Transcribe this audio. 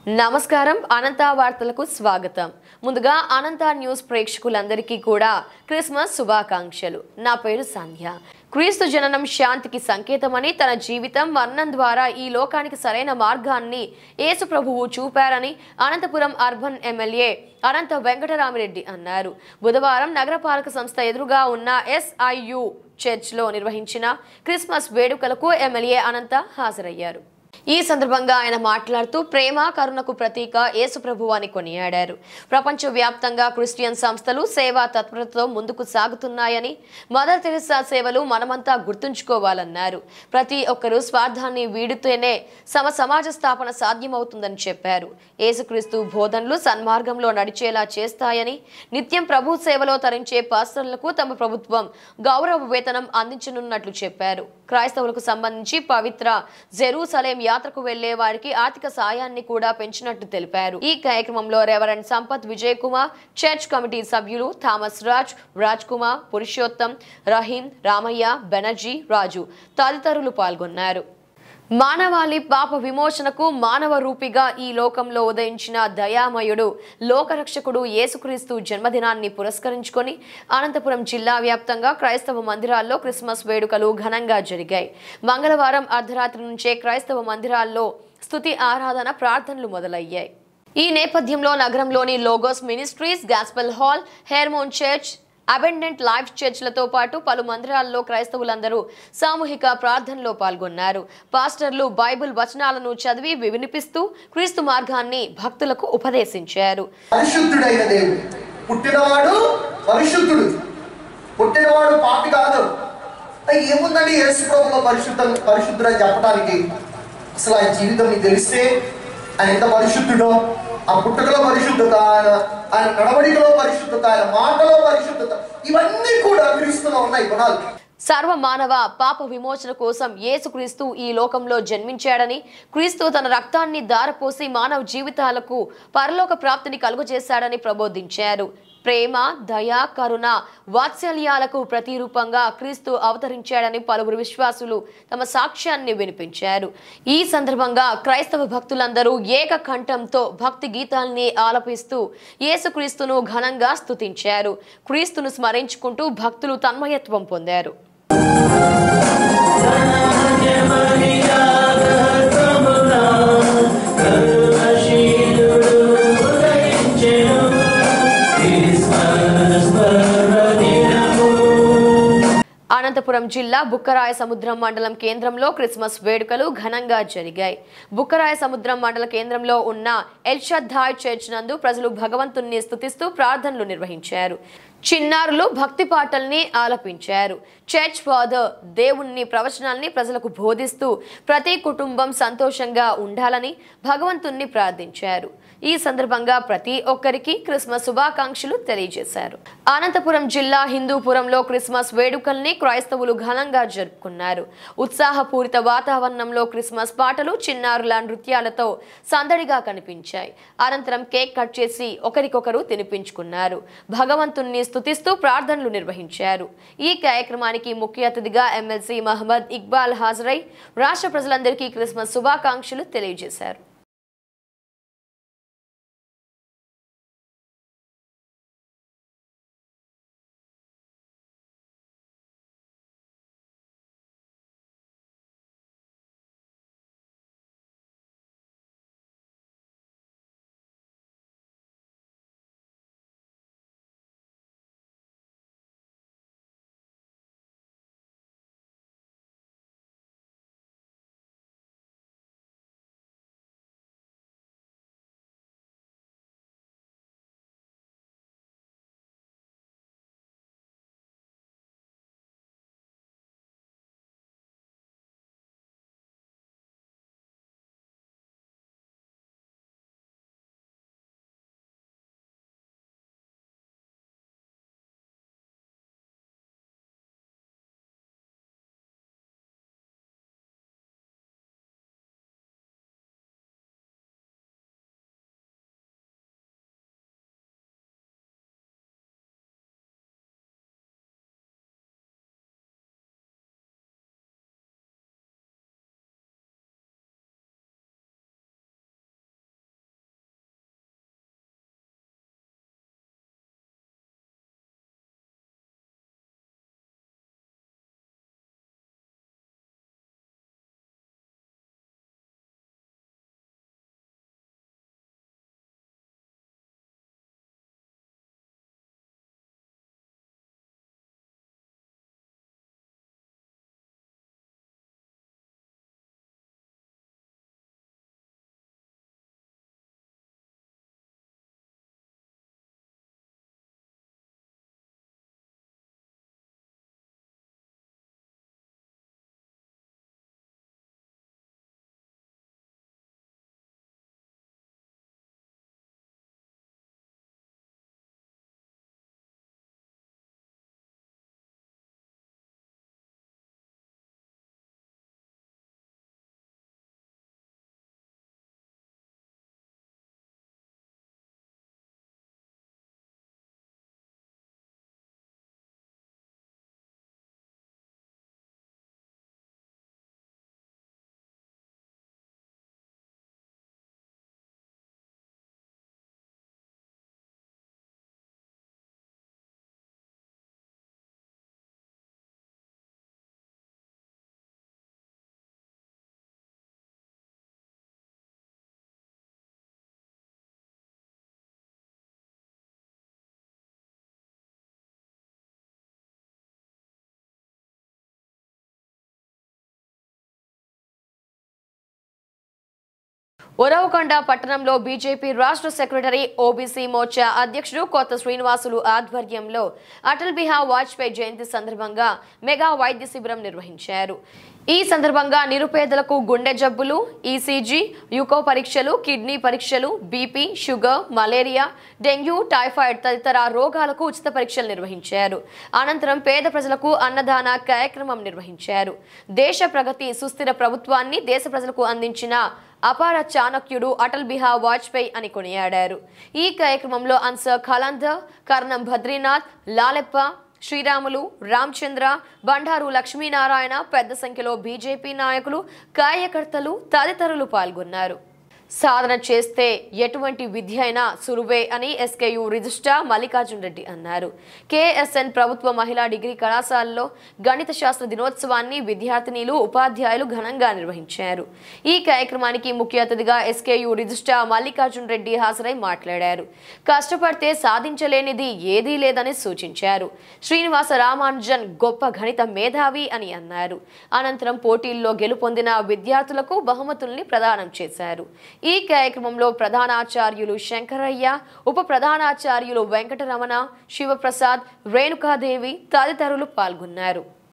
నమస్కారం అనంత వార్తలకు స్వాగతం ముందుగా అనంత న్యూస్ ప్రేక్షకులందరికీ కూడా క్రిస్మస్ శుభాకాంక్షలు నా పేరు సంధ్య క్రీస్తు జననం శాంతికి సంకేతమని తన జీవితం మరణం ద్వారా ఈ లోకానికి సరైన మార్గాన్ని యేసు ప్రభువు చూపారని అనంతపురం అర్బన్ ఎమ్మెల్యే అనంత వెంకటరామిరెడ్డి అన్నారు బుధవారం నగరపాలక సంస్థ ఎదురుగా ఉన్న ఎస్ఐయు చర్చ్లో నిర్వహించిన క్రిస్మస్ వేడుకలకు ఎమ్మెల్యే అనంత హాజరయ్యారు ఈ సందర్భంగా ఆయన మాట్లాడుతూ ప్రేమ కరుణకు ప్రతీక యేసు ప్రభు అని కొనియాడారు ప్రపంచ వ్యాప్తంగా క్రిస్టియన్ సంస్థలు సేవా తత్పరతతో ముందుకు సాగుతున్నాయని మదర్ తెరిసా సేవలు మనమంతా గుర్తుంచుకోవాలన్నారు ప్రతి ఒక్కరూ స్వార్థాన్ని వీడితేనే సమ సమాజ స్థాపన సాధ్యమవుతుందని చెప్పారు యేసుక్రీస్తు బోధనలు సన్మార్గంలో నడిచేలా చేస్తాయని నిత్యం ప్రభు సేవలో తరించే పాస్టర్లకు తమ ప్రభుత్వం గౌరవ వేతనం అందించనున్నట్లు చెప్పారు క్రైస్తవులకు సంబంధించి పవిత్ర జెరూసలేం యాత్రకు వెళ్లే వారికి ఆర్థిక సాయాన్ని కూడా పెంచినట్టు తెలిపారు ఈ కార్యక్రమంలో reverend Sampath Vijay Kumar church committee సభ్యులు థామస్ రాజ్ రాజ్ కుమార్ పురుషోత్తం రహీం రామయ్య బెనర్జీ రాజు తదితరులు పాల్గొన్నారు మానవాళి పాప విమోచనకు మానవ రూపిగా ఈ లోకంలో ఉదయించిన దయామయుడు లోకరక్షకుడు యేసుక్రీస్తు జన్మదినాన్ని పురస్కరించుకొని అనంతపురం జిల్లా వ్యాప్తంగా క్రైస్తవ మందిరాల్లో క్రిస్మస్ వేడుకలు ఘనంగా జరిగాయి మంగళవారం అర్ధరాత్రి నుంచే క్రైస్తవ మందిరాల్లో స్తుతి ఆరాధన ప్రార్థనలు మొదలయ్యాయి ఈ నేపథ్యంలో నగరంలోని Logos Ministries Gospel Hall Hermon Church Abundant Life చర్చ్లతో పాటు పలు మందిరాల్లో క్రైస్తవులందరూ సామూహిక ప్రార్థనలో పాల్గొన్నారు పాస్టర్లు బైబిల్ వచనాలను చదివి వినిపిస్తూ క్రీస్తు మార్గాన్ని భక్తులకు ఉపదేశించారు పరిశుద్ధుడైన దేవుడు పుట్టినవాడు పరిశుద్ధుడు పుట్టినవాడు పాపి కాదు అయ్యి ఏముందండి యేసు ప్రభులో పరిశుద్ధ పరిశుద్ధుడు అని చెప్పడానికి అసలు ఆయన జీవితం మీకు తెలిస్తే ఆయన ఎంత పరిశుద్ధుడో ఆ పుట్టుకలో పరిశుద్ధత ఆయన ఆయన నడవడికలో పరిశుద్ధత ఆయన మాటలో పరిశుద్ధత ఇవన్నీ కూడా క్రీస్తులో ఉన్నాయి గుణాలు సర్వ మానవ పాప విమోచన కోసం యేసుక్రీస్తు ఈ లోకంలో జన్మించాడని క్రీస్తు తన రక్తాన్ని దారపోసి మానవ జీవితాలకు పరలోక ప్రాప్తిని కలుగజేశాడని ప్రబోధించారు ప్రేమ దయ కరుణ వాత్సల్యాలకు ప్రతిరూపంగా క్రీస్తు అవతరించాడని పలువురు విశ్వాసులు తమ సాక్ష్యాన్ని వినిపించారు ఈ సందర్భంగా క్రైస్తవ భక్తులందరూ ఏక కంఠంతో భక్తి గీతాల్ని ఆలపిస్తూ యేసుక్రీస్తును ఘనంగా స్తుతించారు క్రీస్తును స్మరించుకుంటూ భక్తులు తన్మయత్వం పొందారు అనంతపురం జిల్లా బుక్కరాయ సముద్రం మండలం కేంద్రంలో క్రిస్మస్ వేడుకలు ఘనంగా జరిగాయి బుక్కరాయ సముద్రం మండల కేంద్రంలో ఉన్న ఎల్షద్ధాయ్ చర్చ్ నందు ప్రజలు భగవంతుణ్ణి స్తుతిస్తూ ప్రార్థనలు నిర్వహించారు చిన్నారులు భక్తి పాటల్ని ఆలపించారు చర్చ్ ఫాదర్ దేవుణ్ణి ప్రవచనాల్ని ప్రజలకు బోధిస్తూ ప్రతి కుటుంబం సంతోషంగా ఉండాలని భగవంతుణ్ణి ప్రార్థించారు ఈ సందర్భంగా ప్రతి ఒక్కరికి క్రిస్మస్ శుభాకాంక్షలు తెలియజేశారు అనంతపురం జిల్లా హిందూపురంలో క్రిస్మస్ వేడుకల్ని క్రైస్తవులు ఘనంగా జరుపుకున్నారు ఉత్సాహపూరిత వాతావరణంలో క్రిస్మస్ పాటలు చిన్నారుల నృత్యాలతో సందడిగా కనిపించాయి అనంతరం కేక్ కట్ చేసి ఒకరికొకరు తినిపించుకున్నారు భగవంతుణ్ణి స్తుతిస్తూ ప్రార్థనలు నిర్వహించారు ఈ కార్యక్రమానికి ముఖ్య అతిథిగా ఎమ్మెల్సీ మహమ్మద్ ఇక్బాల్ హాజరై రాష్ట్ర ప్రజలందరికీ క్రిస్మస్ శుభాకాంక్షలు తెలియజేశారు ఒరవకొండ పట్టణంలో బీజేపీ రాష్ట్ర సెక్రటరీ ఓబీసీ మోర్చా అధ్యక్షుడు కొత్త శ్రీనివాసులు ఆధ్వర్యంలో అటల్ బిహార్ వాజ్పేయి జయంతి సందర్భంగా మెగా వైద్య శిబిరం నిర్వహించారు ఈ సందర్భంగా నిరుపేదలకు గుండె జబ్బులు ఈసీజీ యుకో పరీక్షలు కిడ్నీ పరీక్షలు BP sugar malaria dengue typhoid తదితర రోగాలకు ఉచిత పరీక్షలు నిర్వహించారు అనంతరం పేద ప్రజలకు అన్నదాన కార్యక్రమం నిర్వహించారు దేశ ప్రగతి సుస్థిర ప్రభుత్వాన్ని దేశ ప్రజలకు అందించిన అపార చాణక్యుడు అటల్ బిహార్ వాజ్పేయి అని కొనియాడారు ఈ కార్యక్రమంలో అన్సర్ ఖలందర్ కర్ణం బద్రీనాథ్ లాలెప్ప శ్రీరాములు రామచంద్ర బండారు లక్ష్మీనారాయణ పెద్ద సంఖ్యలో బీజేపీ నాయకులు కార్యకర్తలు తదితరులు పాల్గొన్నారు సాధన చేస్తే ఎటువంటి విద్య అయినా సులువే అని ఎస్కేయు రిజిస్ట్రార్ మల్లికార్జున్ రెడ్డి అన్నారు కేఎస్ఎన్ ప్రభుత్వ మహిళా డిగ్రీ కళాశాలలో గణిత శాస్త్ర దినోత్సవాన్ని విద్యార్థినిలు ఉపాధ్యాయులు ఘనంగా నిర్వహించారు ఈ కార్యక్రమానికి ముఖ్య అతిథిగా ఎస్కేయు రిజిస్ట్రార్ మల్లికార్జున్ రెడ్డి హాజరై మాట్లాడారు కష్టపడితే సాధించలేనిది ఏదీ లేదని సూచించారు శ్రీనివాస రామానుజన్ గొప్ప గణిత మేధావి అని అన్నారు అనంతరం పోటీల్లో గెలుపొందిన విద్యార్థులకు బహుమతుల్ని ప్రదానం చేశారు ఈ కార్యక్రమంలో ప్రధానాచార్యులు శంకరయ్య ఉప ప్రధానాచార్యులు వెంకటరమణ శివప్రసాద్ రేణుకాదేవి తదితరులు పాల్గొన్నారు